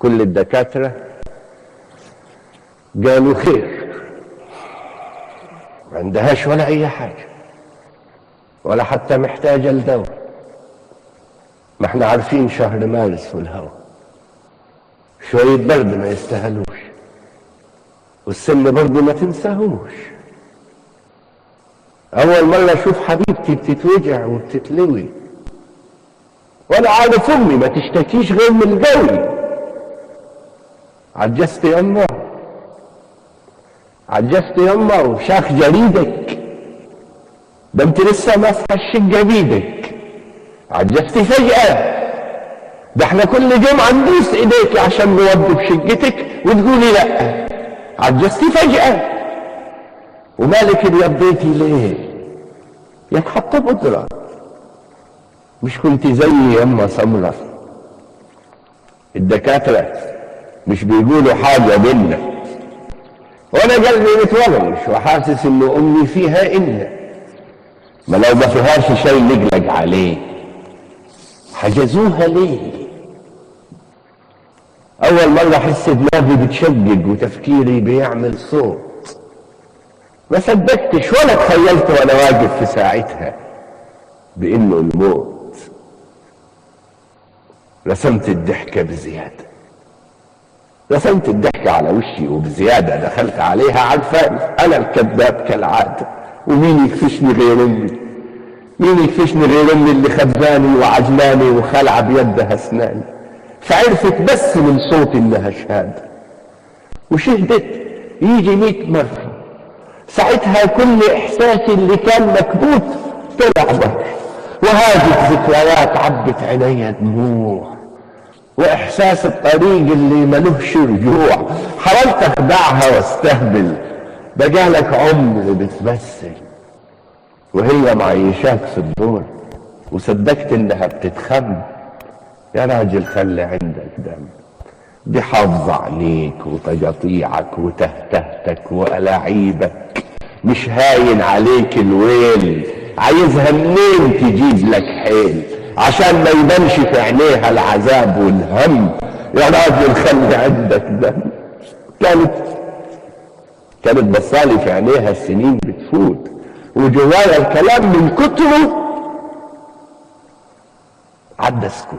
كل الدكاترة قالوا خير ما عندهاش ولا أي حاجة ولا حتى محتاجة لدواء ما احنا عارفين شهر مارس والهواء شوية برد ما يستاهلوش والسن برضه ما تنساهوش أول مرة أشوف حبيبتي بتتوجع وبتتلوي وأنا عارف أمي ما تشتكيش غير من الجوي عجزت يما عجزت يما وشاخ جريدك ده انت لسه ما فحش جبيدك عجزت فجأة ده احنا كل جمعة ندوس ايديك عشان نوضب شقتك وتقولي لا عجزتي فجأة ومالك ابيضيتي ليه ياك حتى بودرة مش كنت زي يما سمرة الدكاترة مش بيقولوا حاجة بينا وانا قلبي متوغش وحاسس ان امي فيها إلا ما لو ما فيهاش شيء نقلق عليه حجزوها ليه اول مرة احس دماغي بتشقق وتفكيري بيعمل صوت ما صدقتش ولا تخيلت وانا واقف في ساعتها بانه الموت رسمت الضحكة بزيادة رسمت الضحكة على وشي وبزيادة دخلت عليها عارفاني أنا الكذاب كالعادة ومين يكفشني غير أمي مين يكفشني غير أمي اللي خباني وعجلاني وخلع بيدها أسناني فعرفت بس من صوتي إنها شهادة وشهدت يجي مئة مرة ساعتها كل إحساسي اللي كان مكبوت طلع بره وهاجت ذكريات عبت عينيا دموع واحساس الطريق اللي ملوش رجوع حاولت اخدعها واستهبل بقالك عمر بتمثل وهي معيشاك في الدور وصدقت انها بتتخم يا راجل خلي عندك دم دي حافظة عليك وتقاطيعك وتهتهتك وألاعيبك مش هاين عليك الويل عايزها منين تجيب لك حيل عشان ما يبانش في عينيها العذاب والهم يا راجل خلي عندك دم كانت كانت بصالي في عينيها السنين بتفوت وجوايا الكلام من كتره عدى سكوت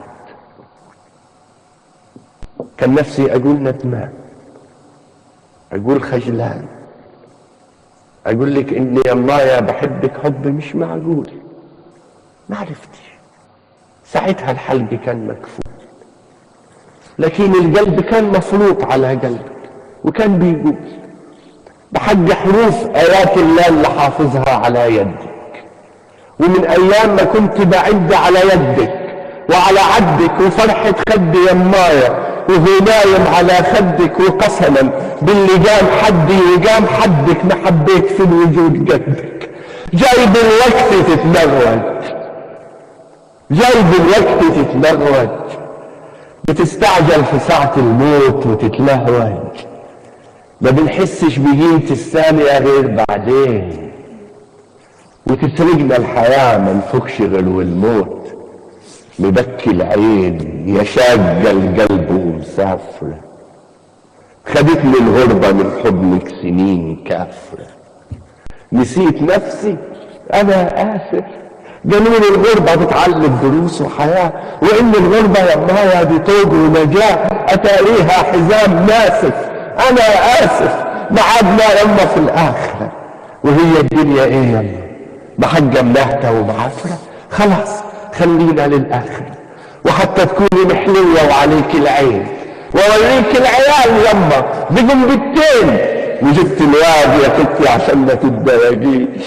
كان نفسي اقول ندمان اقول خجلان اقول لك اني يا الله بحبك حب مش معقول ما عرفتش ساعتها الحلق كان مكفول لكن القلب كان مفروط على قلبك وكان بيقول بحق حروف ايات الله اللي حافظها على يدك ومن ايام ما كنت بعد على يدك وعلى عدك وفرحة خدي يمايا وهو نايم على خدك وقسما باللي قام حدي وقام حدك ما حبيت في الوجود قدك جاي بالوقت تتمرد جاي بالوقت تتلغوج بتستعجل في ساعة الموت وتتلهوج ما بنحسش بقيمة الثانية غير بعدين وتسرقنا الحياة ما نفكش غير والموت مبكي العين يا شاقة القلب ومسافرة خدتني الغربة من حضنك سنين كافرة نسيت نفسي أنا آسف قانون الغربة بتعلم دروس وحياة وإن الغربة يا مايا بطوق ونجاة أتاريها حزام ناسف أنا آسف معادنا يما في الآخرة وهي الدنيا إيه يما محجة منهتة ومعفرة خلاص خلينا للآخرة وحتى تكوني محلوة وعليك العين ووريك العيال يما بجنبتين وجبت الواد يا ستي عشان ما تتضايقيش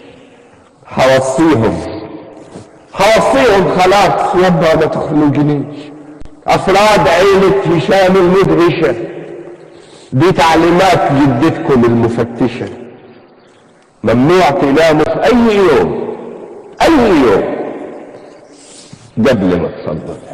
حوصيهم حوصيهم خلاص يبا ما تخنقنيش افراد عيلة هشام المدهشة دي تعليمات جدتكم المفتشة ممنوع تناموا في اي يوم اي يوم قبل ما تصلوا